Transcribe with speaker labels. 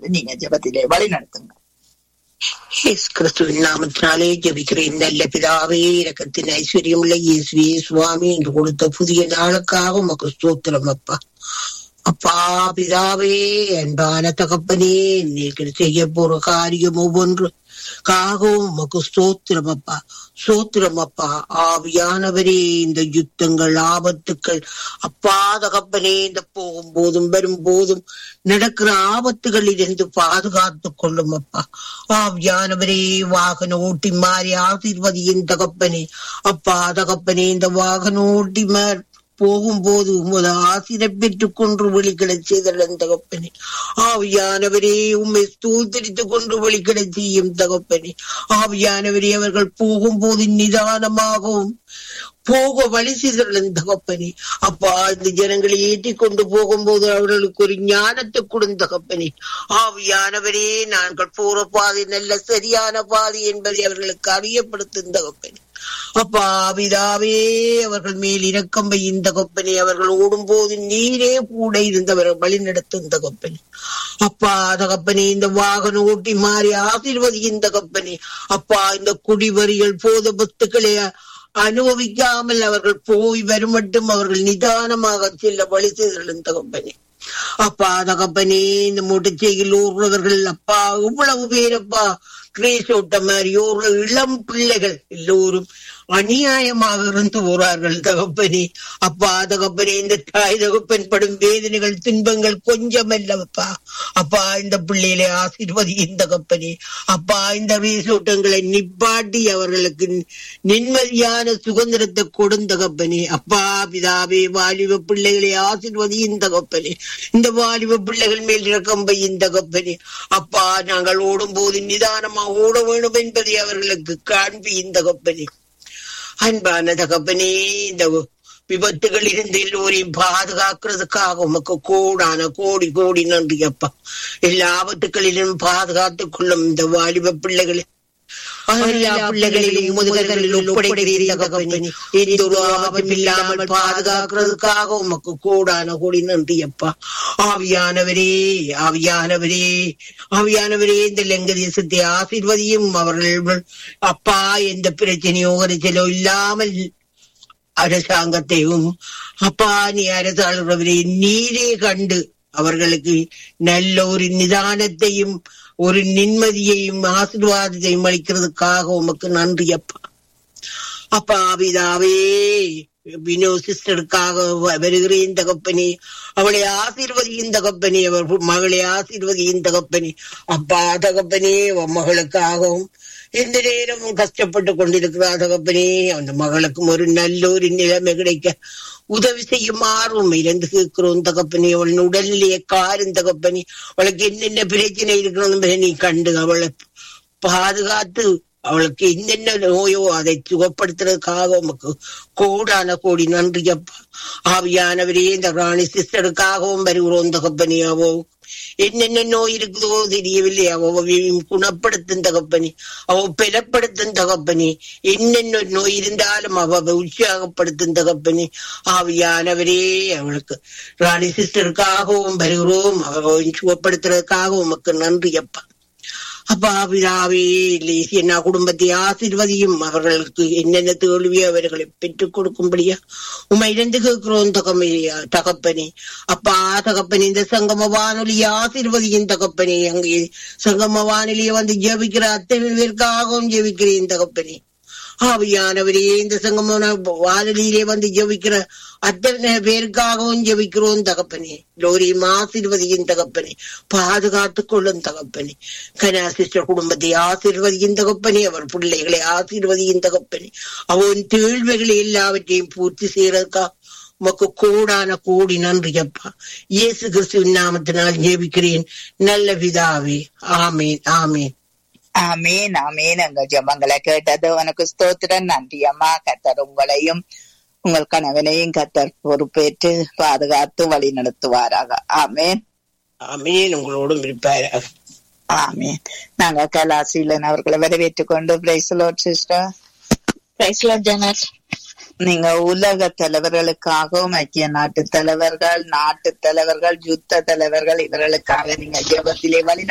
Speaker 1: நீங்க ஜெபத்திலே வழி நடத்துங்க
Speaker 2: இயேசு கிறிஸ்துவின் நாமத்தினாலே ஜெபிக்கிறேன் நல்ல பிதாவே இரக்கத்தின் ஐஸ்வர்யமுள்ள இயேசுவே சுவாமி என்று கொடுத்த புதிய நாளுக்காக உமக்கு ஸ்தோத்திரம் அப்பா அப்பா பிதாவே அன்பான தகப்பனே நீங்கள் செய்ய போற காரியம் ஒவ்வொன்று காகவும் உமக்கு ஸ்தோத்திரம் அப்பா சோத்திரம் அப்பா ஆவியானவரே இந்த யுத்தங்கள் ஆபத்துக்கள் அப்பா தகப்பனே இந்த போகும் போதும் வரும் போதும் நடக்கிற ஆபத்துகளில் இருந்து பாதுகாத்துக் கொள்ளும் அப்பா ஆவியானவரே வாகன ஓட்டி மாறி ஆசீர்வதியின் தகப்பனே அப்பா தகப்பனே இந்த வாகன ஓட்டி மாறி போகும்போது உமது ஆசிரை பெற்றுக் கொன்று வெளிக்கிட செய்தல் தகப்பனே ஆவியானவரே உம்மை ஸ்தூத்தரித்துக் கொண்டு வெளிக்கிட செய்யும் தகப்பனே ஆவியானவரே அவர்கள் போகும்போது நிதானமாகவும் போக வழி செய்தல் தகப்பனே அப்பா இந்த ஜனங்களை ஏற்றி கொண்டு போகும்போது அவர்களுக்கு ஒரு ஞானத்தை கொடுந்த தகப்பனே ஆவியானவரே நாங்கள் போற பாதை நல்ல சரியான பாதை என்பதை அவர்களுக்கு அறியப்படுத்தும் தகப்பனே அப்பா பிதாவே அவர்கள் மேல் இரக்கம் வையும் தகப்பனே அவர்கள் ஓடும்போது நீரே கூட இருந்தவர் வழி நடத்தும் தகப்பனே அப்பா தகப்பனே இந்த வாகனம் ஓட்டி மாறி ஆசீர்வதியின் தகப்பனே அப்பா இந்த குடிவரிகள் போத புத்துக்களை அனுபவிக்காமல் அவர்கள் போய் வரும் மட்டும் அவர்கள் நிதானமாக செல்ல வழி செய்தலும் தகப்பனே அப்பா தகப்பனே இந்த மூட்டைச்செய்யில் ஊர்றவர்கள் அப்பா இவ்வளவு பேரப்பா கிரேஸ் ஓட்ட மாதிரி ஒரு இளம் பிள்ளைகள் எல்லோரும் அநியாயமாக இருந்து போறார்கள் தகப்பனே அப்பா தகப்பனே இந்த தாய் தகப்பன் படும் வேதனைகள் துன்பங்கள் கொஞ்சம் அல்லப்பா அப்பா இந்த பிள்ளைகளை ஆசீர்வதியின் தகப்பனே அப்பா இந்த ரீசோட்டங்களை நிப்பாட்டி அவர்களுக்கு நிம்மதியான சுதந்திரத்தை கொடுந்தகப்பனே அப்பா பிதாவே வாலிப பிள்ளைகளை ஆசீர்வதியின் தகப்பனே இந்த வாலிப பிள்ளைகள் மேல் இறக்கம் பையின் தகப்பனே அப்பா நாங்கள் ஓடும் போது நிதானமா ஓட வேண்டும் என்பதை அவர்களுக்கு காண்பியின் தகப்பனே அன்பான தகப்பனே இந்த விபத்துகள் இருந்து எல்லோரையும் பாதுகாக்கிறதுக்காக உமக்கு கோடான கோடி கோடி நன்றி அப்பா எல்லா ஆபத்துகளிலும் பாதுகாத்துக் கொள்ளும் இந்த வாலிப பிள்ளைகளை எல்லா பிள்ளைகளையும் முதுகர்களில் ஒப்படைக்கிறீர்கள் எந்த ஒரு ஆபத்தும் இல்லாமல் பாதுகாக்கிறதுக்காக உமக்கு கூடான கூடி நன்றி அப்பா ஆவியானவரே ஆவியானவரே ஆவியானவரே இந்த லெங்க தேசத்தை ஆசீர்வதியும் அவர்கள் அப்பா எந்த பிரச்சனையோ கரைச்சலோ இல்லாமல் அரசாங்கத்தையும் அப்பா நீ அரசாளுறவரே நீரே கண்டு அவர்களுக்கு நல்ல ஒரு நிதானத்தையும் ஒரு நிம்மதியையும் ஆசீர்வாதத்தையும் அளிக்கிறதுக்காக உமக்கு நன்றி அப்பா அப்பா பிதாவே வினோ சிஸ்டருக்காக வருகிறேன் தகப்பனே அவளை ஆசீர்வதியின் தகப்பனே அவர் மகளை ஆசீர்வதியின் தகப்பனே அப்பா தகப்பனே மகளுக்காகவும் எந்த நேரமும் கஷ்டப்பட்டு கொண்டிருக்கிறார் தகப்பனே அந்த மகளுக்கும் ஒரு நல்ல ஒரு நிலைமை கிடைக்க உதவி செய்யுமாறும் இறந்து கேட்கிறோம் தகப்பனே அவள் உடல்நிலைய காரும் தகப்பனே அவளுக்கு என்னென்ன பிரச்சனை இருக்கணும் நீ கண்டு அவளை பாதுகாத்து அவளுக்கு என்னென்ன நோயோ அதை சுகப்படுத்துறதுக்காக உமக்கு கோடான கோடி நன்றி அப்பா ஆவியானவரே இந்த ராணி சிஸ்டருக்காகவும் வருகிறோம் தகப்பனியாவோ என்னென்ன நோய் இருக்குதோ தெரியவில்லை அவ குணப்படுத்தும் தகப்பனி அவ பெலப்படுத்தும் தகப்பனி என்னென்ன நோய் இருந்தாலும் அவ உற்சாகப்படுத்தும் தகப்பனி ஆவியானவரே அவளுக்கு ராணி சிஸ்டருக்காகவும் வருகிறோம் அவ சுகப்படுத்துறதுக்காக உமக்கு நன்றி அப்பா அப்பா பிதாவே என்ன குடும்பத்தை ஆசிர்வதியும் அவர்களுக்கு என்னென்ன தோல்வியோ அவர்களை பெற்றுக் கொடுக்கும்படியா உமை இருந்து கேட்கிறோம் தகமையா தகப்பனே அப்பா தகப்பனே இந்த சங்கம வானொலி ஆசிர்வதியின் தகப்பனே அங்கே சங்கம வானொலியை வந்து ஜெபிக்கிற அத்தனை பேருக்காகவும் ஜெபிக்கிறேன் தகப்பனே ஆவியானவரே இந்த சங்கமான வானொலியிலே வந்து ஜெபிக்கிற அத்தனை பேருக்காகவும் ஜெபிக்கிறோம் தகப்பனே லோரியும் ஆசிர்வதியின் தகப்பனே பாதுகாத்துக் கொள்ளும் தகப்பனே கனாசிஸ்டர் குடும்பத்தை ஆசிர்வதியின் தகப்பனே அவர் பிள்ளைகளை ஆசிர்வதியின் தகப்பனே அவன் தேழ்வைகளை எல்லாவற்றையும் பூர்த்தி செய்யறதுக்கா உமக்கு கோடான கோடி நன்றி அப்பா இயேசு கிறிஸ்துவின் நாமத்தினால் ஜெபிக்கிறேன் நல்ல பிதாவே ஆமேன் ஆமேன்
Speaker 1: ஆமேன் ஆமேன் எங்க ஜபங்களை கேட்டது உனக்கு ஸ்தோத்திரம் நன்றி அம்மா கத்தர் உங்களையும் உங்கள் கணவனையும் கத்தர் பொறுப்பேற்று பாதுகாத்து வழி நடத்துவாராக ஆமேன்
Speaker 2: ஆமேன் உங்களோடும் இருப்பாராக
Speaker 1: ஆமேன் நாங்க கலாசீலன் அவர்களை வரவேற்றுக் கொண்டு பிரைஸ்லோட் சிஸ்டர்
Speaker 3: ஜனத்
Speaker 1: நீங்க உலக தலைவர்களுக்காகவும் ஐக்கிய நாட்டு தலைவர்கள் நாட்டு தலைவர்கள் யுத்த தலைவர்கள் இவர்களுக்காக நீங்க ஜெபத்திலே வழி